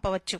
పంపవచ్చు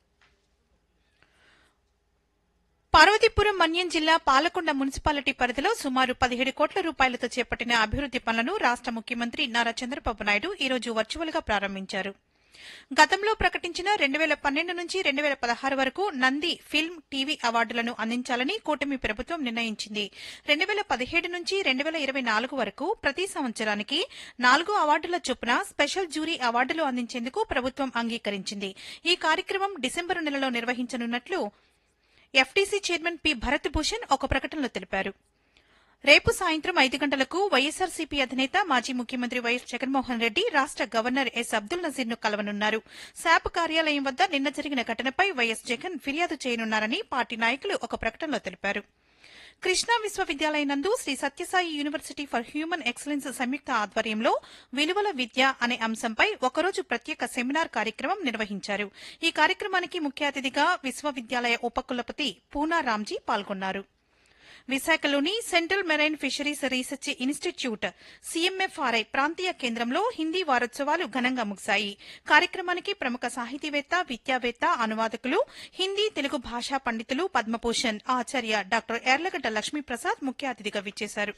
పార్వతీపురం మన్యం జిల్లా పాలకొండ మున్సిపాలిటీ పరిధిలో సుమారు పదిహేడు కోట్ల రూపాయలతో చేపట్టిన అభివృద్ది పనులను రాష్ట ముఖ్యమంత్రి నారా చంద్రబాబు నాయుడు ఈ రోజు వర్చువల్ గా ప్రారంభించారు గతంలో ప్రకటించిన రెండు వేల పన్నెండు నుంచి రెండు వేల పదహారు వరకు నంది ఫిల్మ్ టీవీ అవార్డులను అందించాలని కూటమి ప్రభుత్వం నిర్ణయించింది రెండు వేల పదిహేడు నుంచి రెండు వేల ఇరవై నాలుగు వరకు ప్రతి సంవత్సరానికి నాలుగు అవార్డుల చొప్పున స్పెషల్ జ్యూరీ అవార్డులు అందించేందుకు ప్రభుత్వం అంగీకరించింది ఈ కార్యక్రమం డిసెంబరు నెలలో నిర్వహించనున్నట్లు FTC chairman P Bharat Bhushan ఒక ప్రకటనలో తెలిపారు రేపు సాయంత్రం ఐదు గంటలకు వైఎస్సార్సీపీ అధినేత మాజీ ముఖ్యమంత్రి వైఎస్ జగన్మోహన్ రెడ్డి రాష్ట గవర్నర్ ఎస్ అబ్దుల్ నజీర్ ను కలవనున్నారు శాప్ కార్యాలయం వద్ద నిన్న జరిగిన ఘటనపై వైఎస్ జగన్ ఫిర్యాదు చేయనున్నారని పార్టీ నాయకులు ఒక ప్రకటనలో తెలిపారు కృష్ణా విశ్వవిద్యాలయం నందు Sri Sathya Sai university for human excellence సంయుక్త ఆధ్వర్యంలో విలువల విద్య అనే అంశంపై ఒకరోజు ప్రత్యేక సెమినార్ కార్యక్రమం నిర్వహించారు ఈ కార్యక్రమానికి ముఖ్య అతిథిగా విశ్వవిద్యాలయ ఉపకులపతి పూనా రామ్జీ పాల్గొన్నారు విశాఖలోని central marine fisheries research institute CMFRI ప్రాంతీయ కేంద్రంలో హిందీ వారోత్సవాలు ఘనంగా ముగిశాయి కార్యక్రమానికి ప్రముఖ సాహితీవేత్త విద్యావేత్త అనువాదకులు హిందీ తెలుగు భాషా పండితులు పద్మభూషణ్ ఆచార్య డాక్టర్ ఎర్లగడ్డ లక్ష్మీప్రసాద్ ముఖ్య అతిథిగా విచ్చేశారు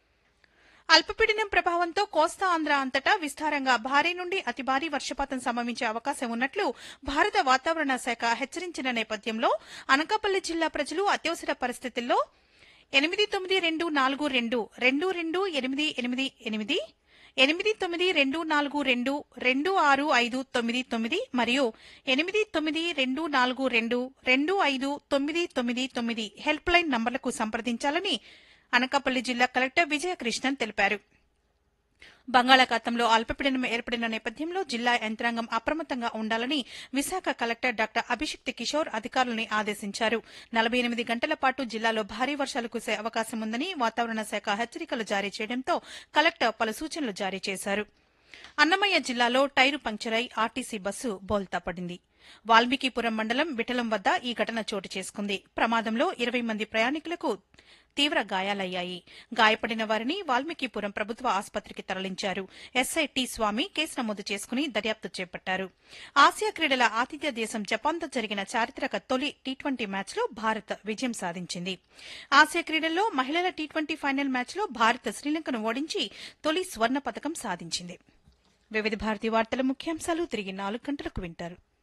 అల్పపీడనం ప్రభావంతో కోస్తా ఆంధ్ర అంతటా విస్తారంగా భారీ నుండి అతి భారీ వర్షపాతం సంభవించే అవకాశం ఉన్నట్లు భారత వాతావరణ శాఖ హెచ్చరించిన నేపథ్యంలో అనకాపల్లి జిల్లా ప్రజలు అత్యవసర పరిస్థితుల్లో ఎనిమిది తొమ్మిది రెండు నాలుగు రెండు రెండు రెండు ఎనిమిది ఎనిమిది ఎనిమిది ఎనిమిది తొమ్మిది రెండు నాలుగు రెండు రెండు ఆరు ఐదు తొమ్మిది తొమ్మిది మరియు ఎనిమిది తొమ్మిది రెండు నాలుగు రెండు రెండు ఐదు తొమ్మిది తొమ్మిది తొమ్మిది హెల్ప్ లైన్ నంబర్లకు సంప్రదించాలని అనకాపల్లి జిల్లా కలెక్టర్ విజయకృష్ణన్ తెలిపారు బంగాళాఖాతంలో అల్పపీడనం ఏర్పడిన నేపథ్యంలో జిల్లా యంత్రాంగం అప్రమత్తంగా ఉండాలని విశాఖ కలెక్టర్ డాక్టర్ అభిషిక్తి కిషోర్ అధికారులని ఆదేశించారు నలభై ఎనిమిది గంటల పాటు జిల్లాలో భారీ వర్షాలు కురిసే అవకాశం ఉందని వాతావరణ శాఖ హెచ్చరికలు జారీ చేయడంతో కలెక్టర్ పలు సూచనలు జారీ చేశారు అన్నమయ్య జిల్లాలో టైరు పంక్చరై ఆర్టీసీ బస్సు బోల్తా పడింది వాల్మీకిపురం మండలం విఠలం వద్ద ఈ ఘటన చోటు చేసుకుంది ప్రమాదంలో ఇరవై మంది ప్రయాణికులకు తీవ్ర గాయాలయ్యాయి గాయపడిన వారిని వాల్మీకిపురం ప్రభుత్వ ఆసుపత్రికి తరలించారు ఎస్ఐ టి స్వామి కేసు నమోదు చేసుకుని దర్యాప్తు చేపట్టారు ఆసియా క్రీడల ఆతిథ్య దేశం జపాన్తో జరిగిన చారిత్రక తొలి టీ ట్వంటీ మ్యాచ్లో భారత్ విజయం సాధించింది ఆసియా క్రీడల్లో మహిళల టీ ట్వంటీ ఫైనల్ మ్యాచ్లో భారత్ శ్రీలంకను ఓడించి తొలి స్వర్ణ పథకం సాధించింది వివిధ భారతి వార్తల ముఖ్యాంశాలు తిరిగి నాలుగు గంటలకు వింటారు